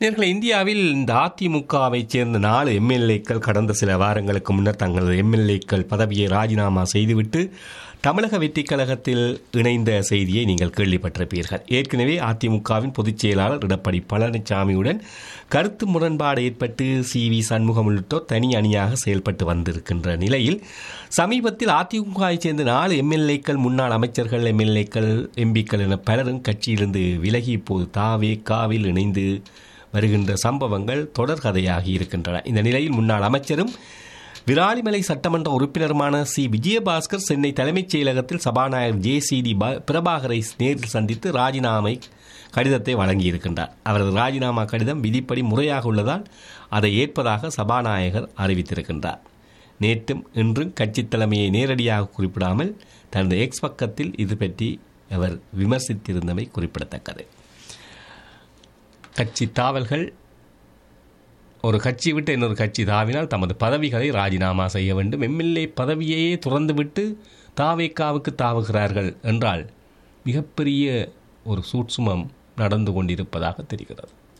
நேர்களை இந்தியாவில் இந்த அதிமுகவைச் சேர்ந்த நாலு எம்எல்ஏக்கள் கடந்த சில வாரங்களுக்கு முன்னர் தங்களது எம்எல்ஏக்கள் பதவியை ராஜினாமா செய்துவிட்டு தமிழக வெற்றிக் கழகத்தில் இணைந்த செய்தியை நீங்கள் கேள்விப்பட்டிருப்பீர்கள் ஏற்கனவே அதிமுகவின் பொதுச் செயலாளர் எடப்பாடி பழனிசாமியுடன் கருத்து முரண்பாடு ஏற்பட்டு சி வி சண்முகம் உள்ளிட்டோர் தனி அணியாக செயல்பட்டு வந்திருக்கின்ற நிலையில் சமீபத்தில் அதிமுகவைச் சேர்ந்த நாலு எம்எல்ஏக்கள் முன்னாள் அமைச்சர்கள் எம்எல்ஏக்கள் எம்பிக்கள் என பலரும் கட்சியிலிருந்து விலகி இப்போது தாவே காவில் இணைந்து வருகின்ற சம்பவங்கள் தொடர்கதையாகி இருக்கின்றன இந்த நிலையில் முன்னாள் அமைச்சரும் விராலிமலை சட்டமன்ற உறுப்பினருமான சி விஜயபாஸ்கர் சென்னை தலைமைச் செயலகத்தில் சபாநாயகர் ஜே சி டி பிரபாகரை நேரில் சந்தித்து ராஜினாமை கடிதத்தை வழங்கியிருக்கின்றார் அவரது ராஜினாமா கடிதம் விதிப்படி முறையாக உள்ளதால் அதை ஏற்பதாக சபாநாயகர் அறிவித்திருக்கின்றார் நேற்றும் இன்றும் கட்சி தலைமையை நேரடியாக குறிப்பிடாமல் தனது எக்ஸ் பக்கத்தில் இது பற்றி அவர் விமர்சித்திருந்தமை குறிப்பிடத்தக்கது கட்சி தாவல்கள் ஒரு கட்சி விட்டு இன்னொரு கட்சி தாவினால் தமது பதவிகளை ராஜினாமா செய்ய வேண்டும் எம்எல்ஏ பதவியையே துறந்துவிட்டு தாவேக்காவுக்கு தாவுகிறார்கள் என்றால் மிகப்பெரிய ஒரு சூட்சுமம் நடந்து கொண்டிருப்பதாக தெரிகிறது